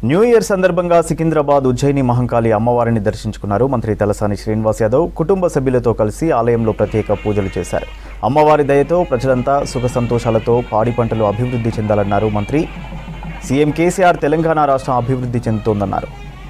new year సందర్భంగా సికింద్రాబాద్ ఉజ్జయిని మహంకాళి అమ్మవారిని దర్శించుకున్నారు మంత్రి తలసాని శ్రీనివాస్ యాదవ్ కుటుంబ సభ్యులతో కలిసి ఆలయంలో ప్రత్యేక పూజలు చేశారు అమ్మవారి దయతో ప్రజలంతా సుఖ సంతోషాలతో పాడి పంటలు అభివృద్ధి చెందాలన్నారు మంత్రి సీఎం కేసీఆర్ తెలంగాణ రాష్ట్రం అభివృద్ధి చెందుతోందన్నారు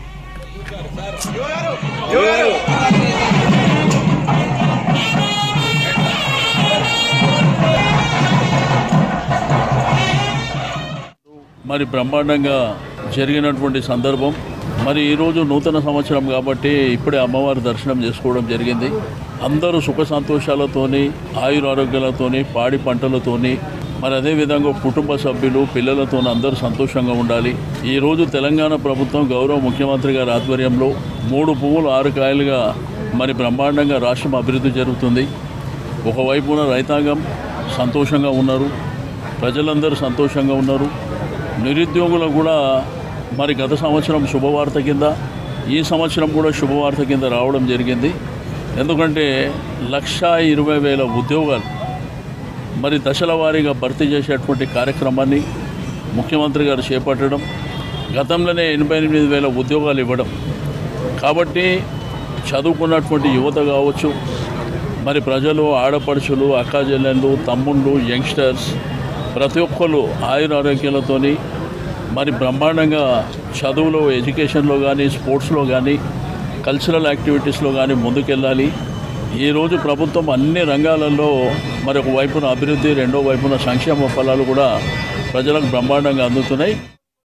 మరి బ్రహ్మాండంగా జరిగినటువంటి సందర్భం మరి ఈరోజు నూతన సంవత్సరం కాబట్టి ఇప్పుడే అమ్మవారి దర్శనం చేసుకోవడం జరిగింది అందరూ సుఖ సంతోషాలతోని ఆయురారోగ్యాలతోని పాడి పంటలతోని మరి అదేవిధంగా కుటుంబ సభ్యులు పిల్లలతో అందరూ సంతోషంగా ఉండాలి ఈరోజు తెలంగాణ ప్రభుత్వం గౌరవ ముఖ్యమంత్రి గారి ఆధ్వర్యంలో మూడు పువ్వులు ఆరు కాయలుగా మరి బ్రహ్మాండంగా రాష్ట్రం అభివృద్ధి జరుగుతుంది ఒకవైపున రైతాంగం సంతోషంగా ఉన్నారు ప్రజలందరూ సంతోషంగా ఉన్నారు నిరుద్యోగులు కూడా మరి గత సంవత్సరం శుభవార్త కింద ఈ సంవత్సరం కూడా శుభవార్త కింద రావడం జరిగింది ఎందుకంటే లక్షా ఇరవై వేల ఉద్యోగాలు మరి దశల వారీగా భర్తీ చేసేటువంటి కార్యక్రమాన్ని ముఖ్యమంత్రి గారు చేపట్టడం గతంలోనే ఎనభై ఎనిమిది వేల ఉద్యోగాలు ఇవ్వడం కాబట్టి చదువుకున్నటువంటి యువత కావచ్చు మరి ప్రజలు ఆడపడుచులు అక్కాజెల్లెళ్ళు తమ్ముళ్ళు యంగ్స్టర్స్ ప్రతి ఒక్కరు ఆయురారోగ్యాలతోని మరి బ్రహ్మాండంగా చదువులో ఎడ్యుకేషన్లో కానీ స్పోర్ట్స్లో కానీ కల్చరల్ యాక్టివిటీస్లో కానీ ముందుకెళ్ళాలి ఈరోజు ప్రభుత్వం అన్ని రంగాలలో మరి ఒక వైపున అభివృద్ధి రెండో వైపున సంక్షేమ ఫలాలు కూడా ప్రజలకు బ్రహ్మాండంగా అందుతున్నాయి